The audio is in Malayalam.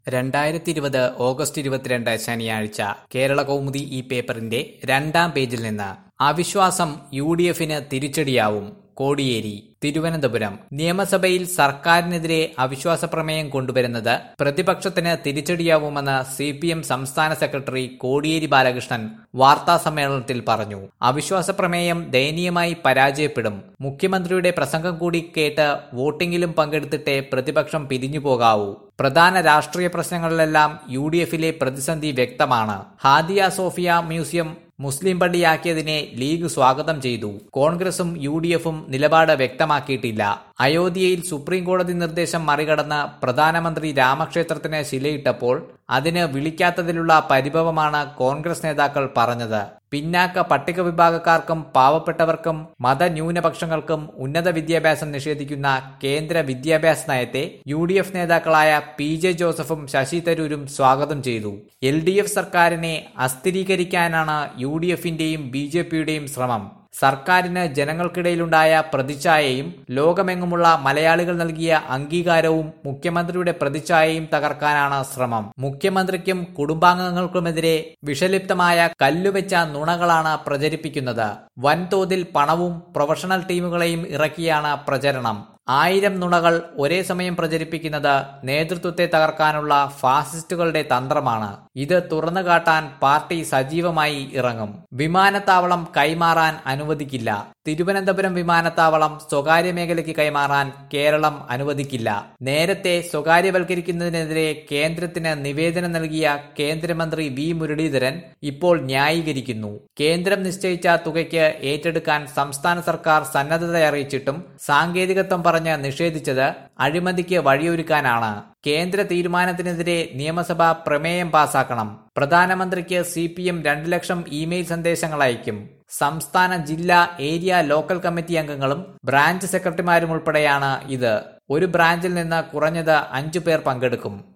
രണ്ടായിരത്തി ഇരുപത് ഓഗസ്റ്റ് ഇരുപത്തിരണ്ട് ശനിയാഴ്ച കേരള കൗമുദി ഈ പേപ്പറിന്റെ രണ്ടാം പേജിൽ നിന്ന് അവിശ്വാസം യു ഡി എഫിന് തിരിച്ചടിയാവും കോടിയേരി തിരുവനന്തപുരം നിയമസഭയിൽ സർക്കാരിനെതിരെ അവിശ്വാസ പ്രമേയം കൊണ്ടുവരുന്നത് പ്രതിപക്ഷത്തിന് തിരിച്ചടിയാവുമെന്ന് സി പി എം സംസ്ഥാന സെക്രട്ടറി കോടിയേരി ബാലകൃഷ്ണൻ വാർത്താ സമ്മേളനത്തിൽ പറഞ്ഞു അവിശ്വാസ പ്രമേയം ദയനീയമായി പരാജയപ്പെടും മുഖ്യമന്ത്രിയുടെ പ്രസംഗം കൂടി കേട്ട് വോട്ടിംഗിലും പങ്കെടുത്തിട്ടേ പ്രതിപക്ഷം പിരിഞ്ഞു പോകാവൂ പ്രധാന രാഷ്ട്രീയ പ്രശ്നങ്ങളിലെല്ലാം യു ഡി എഫിലെ പ്രതിസന്ധി വ്യക്തമാണ് ഹാദിയ സോഫിയ മ്യൂസിയം മുസ്ലിം പള്ളിയാക്കിയതിനെ ലീഗ് സ്വാഗതം ചെയ്തു കോൺഗ്രസും യു ഡി എഫും നിലപാട് വ്യക്തമാക്കിയിട്ടില്ല അയോധ്യയിൽ സുപ്രീം കോടതി നിർദ്ദേശം മറികടന്ന് പ്രധാനമന്ത്രി രാമക്ഷേത്രത്തിന് ശിലയിട്ടപ്പോൾ അതിന് വിളിക്കാത്തതിലുള്ള പരിഭവമാണ് കോൺഗ്രസ് നേതാക്കൾ പറഞ്ഞത് പിന്നാക്ക പട്ടിക വിഭാഗക്കാർക്കും പാവപ്പെട്ടവർക്കും മതന്യൂനപക്ഷങ്ങൾക്കും ഉന്നത വിദ്യാഭ്യാസം നിഷേധിക്കുന്ന കേന്ദ്ര വിദ്യാഭ്യാസ നയത്തെ യു ഡി എഫ് നേതാക്കളായ പി ജെ ജോസഫും ശശി തരൂരും സ്വാഗതം ചെയ്തു എൽ ഡി എഫ് സർക്കാരിനെ അസ്ഥിരീകരിക്കാനാണ് യു ഡി എഫിന്റെയും ബി ജെ പിയുടെയും ശ്രമം സർക്കാരിന് ജനങ്ങൾക്കിടയിലുണ്ടായ പ്രതിച്ഛായയും ലോകമെങ്ങുമുള്ള മലയാളികൾ നൽകിയ അംഗീകാരവും മുഖ്യമന്ത്രിയുടെ പ്രതിച്ഛായയും തകർക്കാനാണ് ശ്രമം മുഖ്യമന്ത്രിക്കും കുടുംബാംഗങ്ങൾക്കുമെതിരെ വിഷലിപ്തമായ കല്ലുവെച്ച നുണകളാണ് പ്രചരിപ്പിക്കുന്നത് വൻതോതിൽ പണവും പ്രൊഫഷണൽ ടീമുകളെയും ഇറക്കിയാണ് പ്രചരണം ആയിരം നുണകൾ ഒരേ സമയം പ്രചരിപ്പിക്കുന്നത് നേതൃത്വത്തെ തകർക്കാനുള്ള ഫാസിസ്റ്റുകളുടെ തന്ത്രമാണ് ഇത് തുറന്നു കാട്ടാൻ പാർട്ടി സജീവമായി ഇറങ്ങും വിമാനത്താവളം കൈമാറാൻ അനുവദിക്കില്ല തിരുവനന്തപുരം വിമാനത്താവളം സ്വകാര്യ മേഖലയ്ക്ക് കൈമാറാൻ കേരളം അനുവദിക്കില്ല നേരത്തെ സ്വകാര്യവൽക്കരിക്കുന്നതിനെതിരെ കേന്ദ്രത്തിന് നിവേദനം നൽകിയ കേന്ദ്രമന്ത്രി വി മുരളീധരൻ ഇപ്പോൾ ന്യായീകരിക്കുന്നു കേന്ദ്രം നിശ്ചയിച്ച തുകയ്ക്ക് ഏറ്റെടുക്കാൻ സംസ്ഥാന സർക്കാർ സന്നദ്ധത അറിയിച്ചിട്ടും സാങ്കേതികത്വം പറഞ്ഞ് നിഷേധിച്ചത് അഴിമതിക്ക് വഴിയൊരുക്കാനാണ് കേന്ദ്ര തീരുമാനത്തിനെതിരെ നിയമസഭ പ്രമേയം പാസാക്കണം പ്രധാനമന്ത്രിക്ക് സി പി എം രണ്ടു ലക്ഷം ഇമെയിൽ സന്ദേശങ്ങൾ അയക്കും സംസ്ഥാന ജില്ലാ ഏരിയ ലോക്കൽ കമ്മിറ്റി അംഗങ്ങളും ബ്രാഞ്ച് സെക്രട്ടറിമാരും ഉൾപ്പെടെയാണ് ഇത് ഒരു ബ്രാഞ്ചിൽ നിന്ന് കുറഞ്ഞത് അഞ്ചു പേർ പങ്കെടുക്കും